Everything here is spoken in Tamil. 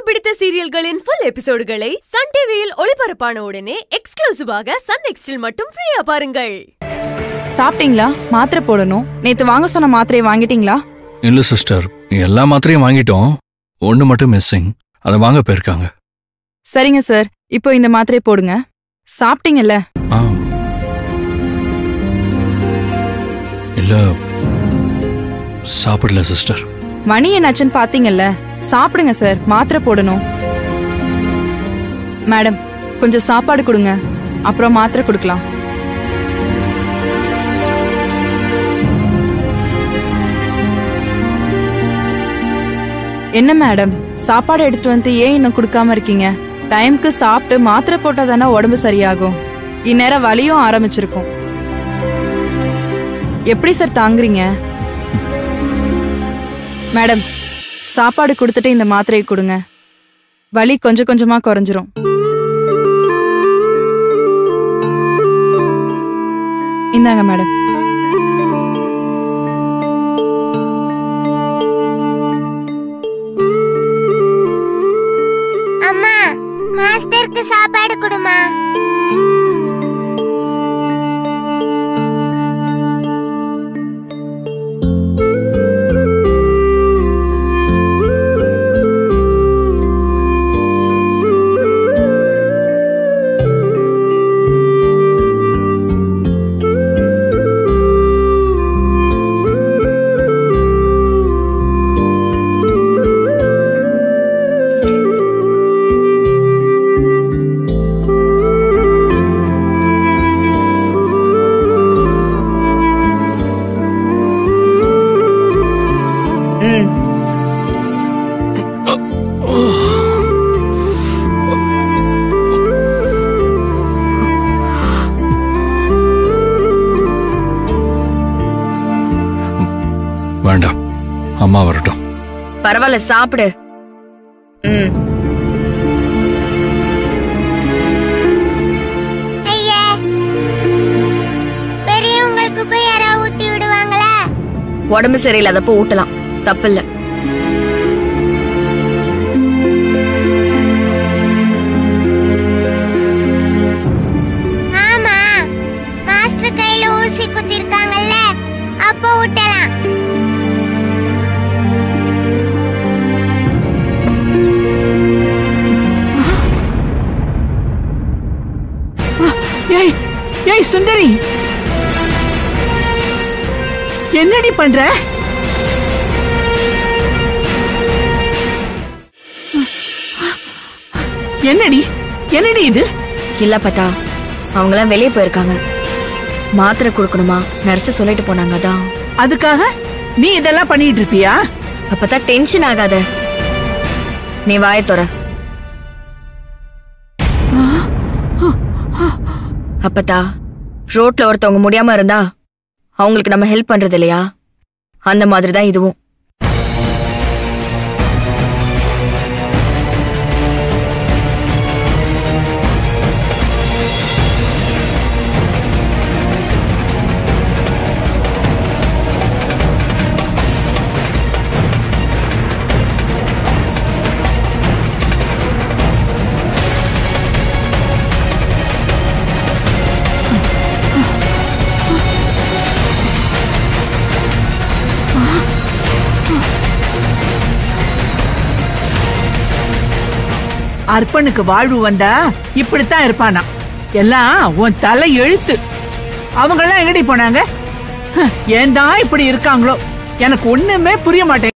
பிடித்த சீரியல்களின் ஃபுல் எபிசோடுகளை சன் டிவியில் ஒளிபரப்பான உடனே எக்ஸ்க்ளூசிவாக சன் நெக்ஸ்டில் மட்டும் ஃப்ரீயா பாருங்கள் சாப்பிட்டீங்களா மாத்திரை போடணும் நேத்து வாங்க சொன்ன மாத்திரையை வாங்கிட்டீங்களா இல்ல சிஸ்டர் எல்லா மாத்திரையும் வாங்கிட்டோம் ஒன்று மட்டும் மிஸ்ஸிங் அதை வாங்க போயிருக்காங்க சரிங்க சார் இப்போ இந்த மாத்திரையை போடுங்க சாப்பிட்டீங்கல்ல ஆ இல்ல சாப்பிடல சிஸ்டர் மணி என்னாச்சுன்னு பாத்தீங்கல்ல சாப்பிடுங்க சார் மாத்திரை போடணும் மேடம் கொஞ்சம் சாப்பாடு கொடுங்க அப்புறம் மாத்திரை கொடுக்கலாம் என்ன மேடம் சாப்பாடு எடுத்துட்டு வந்து ஏன் இன்னும் கொடுக்காம இருக்கீங்க டைம்க்கு சாப்பிட்டு மாத்திரை போட்டா தானே உடம்பு சரியாகும் இந்நேரம் வலியும் ஆரம்பிச்சிருக்கும் எப்படி சார் தாங்குறீங்க மேடம் சாப்பாடு கொடுத்துட்டு இந்த மாத்திரையை கொடுங்க வலி கொஞ்சம் கொஞ்சமா குறைஞ்சிரும் இந்தாங்க மேடம் அம்மா மாஸ்டருக்கு சாப்பாடு கொடுமா ம் வேண்டாம் அம்மா வரட்டும் பரவாயில்ல சாப்பிடு ம் ஐயே பெரியவங்களுக்கு போய் யாராவது ஊட்டி விடுவாங்களா உடம்பு சரியில்லாதப்போ ஊட்டலாம் தப்பில்ல ஆமா மாஸ்டர் கையில ஊசி குத்திருக்காங்கல்ல அப்போ ஊட்டலாம் ஏய் ஏய் சுந்தரி என்னடி பண்ற என்னடி என்னடி இது இல்ல பத்தா அவங்களாம் வெளியே போயிருக்காங்க மாத்திரை கொடுக்கணுமா நர்ஸ் சொல்லிட்டு போனாங்க அதான் அதுக்காக நீ இதெல்லாம் பண்ணிட்டு இருப்பியா அப்பதான் டென்ஷன் ஆகாத நீ வாய தொற அப்பத்தா ரோட்ல ஒருத்தவங்க முடியாம இருந்தா அவங்களுக்கு நம்ம ஹெல்ப் பண்றது இல்லையா அந்த மாதிரி தான் இதுவும் அர்ப்பனுக்கு வாழ்வு வந்தா இப்படித்தான் இருப்பானா எல்லாம் உன் தலை எழுத்து அவங்கெல்லாம் எங்கடி போனாங்க ஹ், ஏன் தான் இப்படி இருக்காங்களோ எனக்கு ஒண்ணுமே புரிய மாட்டேங்குது